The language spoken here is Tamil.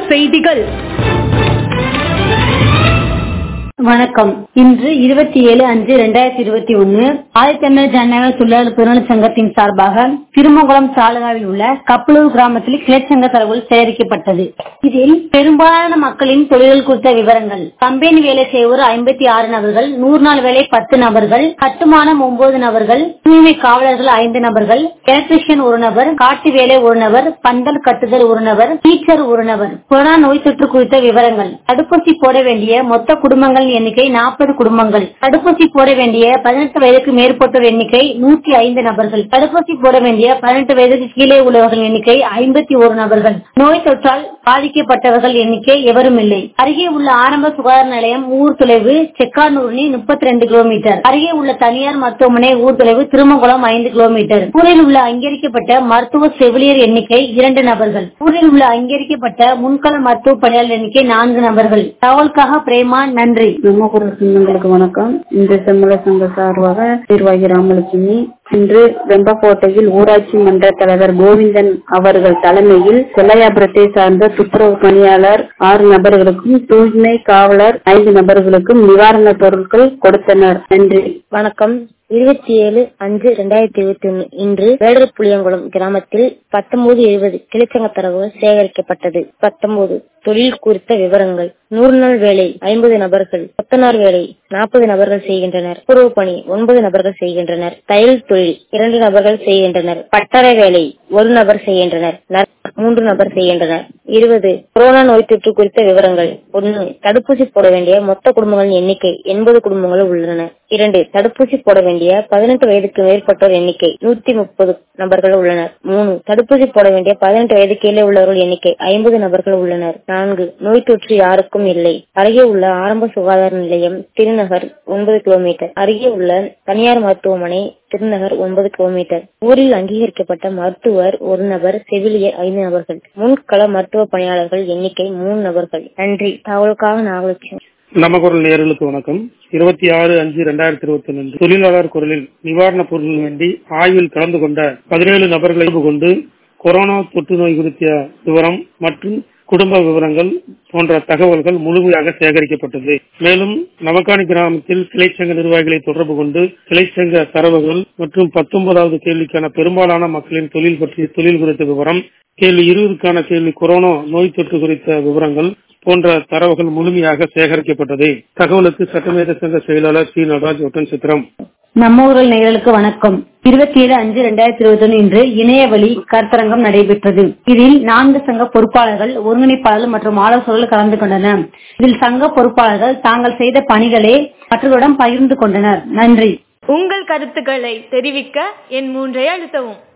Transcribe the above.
செய்திகள் வணக்கம் இன்று இருபத்தி ஏழு அஞ்சு இரண்டாயிரத்தி இருபத்தி ஒன்னு ஆதித்தமிழர் ஜனநாயக தொழிலாளர் பெருநல சங்கத்தின் சார்பாக திருமங்குளம் சாலகாவில் உள்ள கப்பலூர் கிராமத்தில் கிளைச்சங்க தரவுகள் சேகரிக்கப்பட்டது இதில் பெரும்பாலான மக்களின் தொழில்கள் குறித்த விவரங்கள் கம்பெனி வேலை செய்வோர் ஐம்பத்தி ஆறு நபர்கள் நூறு நாள் வேலை பத்து நபர்கள் கட்டுமானம் ஒன்பது நபர்கள் தூய்மை காவலர்கள் ஐந்து நபர்கள் எலக்ட்ரிஷியன் ஒரு நபர் காட்டு வேலை ஒரு நபர் பந்தல் கட்டுதல் ஒரு நபர் டீச்சர் ஒரு நபர் கொரோனா நோய் தொற்று குறித்த விவரங்கள் தடுப்பூசி போட வேண்டிய மொத்த குடும்பங்கள் எண்ணிக்கை நாற்பது குடும்பங்கள் தடுப்பூசி போட வேண்டிய பதினெட்டு வயதுக்கு மேற்பட்டோர் எண்ணிக்கை நூற்றி ஐந்து நபர்கள் தடுப்பூசி போட வேண்டிய பதினெட்டு வயதுக்கு கீழே உள்ளவர்கள் எண்ணிக்கை ஐம்பத்தி ஒரு நபர்கள் நோய் தொற்றால் பாதிக்கப்பட்டவர்கள் எண்ணிக்கை எவரும் இல்லை அருகே உள்ள ஆரம்ப சுகாதார நிலையம் ஊர் தொலைவு செக்கானூர்னி முப்பத்தி ரெண்டு கிலோமீட்டர் அருகே உள்ள தனியார் மருத்துவமனை ஊர் தொலைவு திருமங்குளம் ஐந்து கிலோமீட்டர் ஊரில் உள்ள அங்கீகரிக்கப்பட்ட மருத்துவ செவிலியர் எண்ணிக்கை இரண்டு நபர்கள் ஊரில் உள்ள அங்கீகரிக்கப்பட்ட முன்கள மருத்துவ பணியாளர் எண்ணிக்கை நான்கு நபர்கள் தகவலுக்காக பிரேமா நன்றி நம்ம குரல் சொந்தங்களுக்கு வணக்கம் இந்த செம்மல சங்க சார்பாக நிர்வாகி ராமலட்சுமி இன்று வெம்பக்கோட்டையில் ஊராட்சி மன்ற தலைவர் கோவிந்தன் அவர்கள் தலைமையில் செல்லையாபுரத்தை சார்ந்த துப்புரவு பணியாளர் ஆறு நபர்களுக்கும் தூய்மை காவலர் ஐந்து நபர்களுக்கும் நிவாரணப் பொருட்கள் கொடுத்தனர் நன்றி வணக்கம் இருபத்தி ஏழு அஞ்சு ரெண்டாயிரத்தி இருபத்தி ஒன்னு இன்று வேடர் புளியங்குளம் கிராமத்தில் பத்தொன்பது எழுபது கிளிச்சங்க தரவுகள் சேகரிக்கப்பட்டது பத்தொன்பது தொழில் குறித்த விவரங்கள் நூறு நாள் வேலை ஐம்பது நபர்கள் கொத்தனார் வேலை நாற்பது நபர்கள் செய்கின்றனர் துப்புரவு பணி ஒன்பது நபர்கள் செய்கின்றனர் தையல் தொழில் இரண்டு நபர்கள் செய்கின்றனர் பட்டறை வேலை ஒரு நபர் செய்கின்றனர் மூன்று நபர் செய்கின்றனர் இருபது கொரோனா நோய் தொற்று குறித்த விவரங்கள் ஒன்னு தடுப்பூசி போட வேண்டிய மொத்த குடும்பங்களின் எண்ணிக்கை எண்பது குடும்பங்கள் உள்ளன இரண்டு தடுப்பூசி போட வேண்டிய பதினெட்டு வயதுக்கு மேற்பட்டோர் எண்ணிக்கை நூத்தி முப்பது நபர்கள் உள்ளனர் மூணு தடுப்பூசி போட வேண்டிய பதினெட்டு வயது கீழே உள்ளவர்கள் எண்ணிக்கை ஐம்பது நபர்கள் உள்ளனர் நான்கு நோய் தொற்று யாருக்கும் இல்லை அருகே உள்ள ஆரம்ப சுகாதார நிலையம் திருநகர் ஒன்பது கிலோமீட்டர் அருகே உள்ள தனியார் மருத்துவமனை திருநகர் ஒன்பது கிலோமீட்டர் ஊரில் அங்கீகரிக்கப்பட்ட மருத்துவர் ஒரு நபர் செவிலியர் ஐந்து நபர்கள் முன்கள மருத்துவ பணியாளர்கள் எண்ணிக்கை மூணு நபர்கள் நன்றி தகவலுக்காக நாகலட்சுமி நம்ம குரல் நேர்களுக்கு வணக்கம் இருபத்தி ஆறு அஞ்சு ரெண்டாயிரத்தி இருபத்தி ஒன்று தொழிலாளர் குரலில் நிவாரணப் பொருட்கள் வேண்டி ஆய்வில் கலந்து கொண்ட பதினேழு நபர்களை கொண்டு கொரோனா தொற்று நோய் குறித்த விவரம் மற்றும் குடும்ப விவரங்கள் போன்ற தகவல்கள் முழுமையாக சேகரிக்கப்பட்டது மேலும் நவக்காணி கிராமத்தில் கிளைச்சங்க நிர்வாகிகளை தொடர்பு கொண்டு கிளைச்சங்க தரவுகள் மற்றும் பத்தொன்பதாவது கேள்விக்கான பெரும்பாலான மக்களின் தொழில் பற்றிய தொழில் குறித்த விவரம் கேள்வி இருபதுக்கான கேள்வி கொரோனா நோய் தொற்று குறித்த விவரங்கள் போன்ற தரவுகள் முழுமையாக சேகரிக்கப்பட்டது தகவலுக்கு சட்டமேத சங்க செயலாளர் சி நடராஜ் ஒட்டன் சித்திரம் நம்ம ஊரல் நேயர்களுக்கு வணக்கம் இருபத்தி ஏழு அஞ்சு ரெண்டாயிரத்தி இருபத்தி ஒன்று இன்று இணையவழி கருத்தரங்கம் நடைபெற்றது இதில் நான்கு சங்க பொறுப்பாளர்கள் ஒருங்கிணைப்பாளர்கள் மற்றும் ஆலோசகர்கள் கலந்து கொண்டனர் இதில் சங்க பொறுப்பாளர்கள் தாங்கள் செய்த பணிகளை மற்றவர்களிடம் பகிர்ந்து கொண்டனர் நன்றி உங்கள் கருத்துக்களை தெரிவிக்க என் மூன்றை அழுத்தவும்